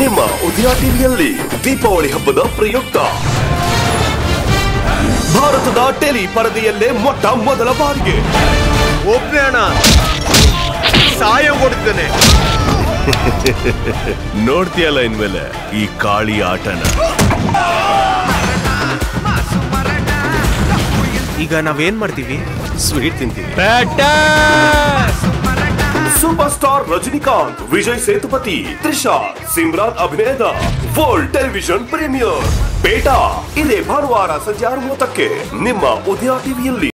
ನಿಮ್ಮ ಉದಯ ಟಿವಿಯಲ್ಲಿ ದೀಪಾವಳಿ ಹಬ್ಬದ ಪ್ರಯುಕ್ತ ಭಾರತದ ಟೆಲಿ ಪರದೆಯಲ್ಲೇ ಮೊಟ್ಟ ಮೊದಲ ಬಾರಿಗೆ ಒಬ್ಬನೇ ಅಣ್ಣ ಸಹಾಯ ಕೊಡ್ತೇನೆ ನೋಡ್ತೀಯಲ್ಲ ಇನ್ಮೇಲೆ ಈ ಕಾಳಿ ಆಟನ ಈಗ ನಾವೇನ್ ಮಾಡ್ತೀವಿ ಸ್ವೀಟ್ ತಿಂತೀವಿ ಸೂಪರ್ ಸ್ಟಾರ್ ರಜನಿಕಾಂತ್ ವಿಜಯ್ ಸೇತುಪತಿ ತ್ರಿಷಾ ಸಿಮ್ರಾನ್ ಅಭಿನಯದ ವರ್ಲ್ಡ್ ಟೆಲಿವಿಷನ್ ಪ್ರೀಮಿಯರ್ ಬೇಟಾ ಇದೇ ಭಾನುವಾರ ಸಂಜೆ ಆರು ಮೂವತ್ತಕ್ಕೆ ನಿಮ್ಮ ಉದಯ ಟಿವಿಯಲ್ಲಿ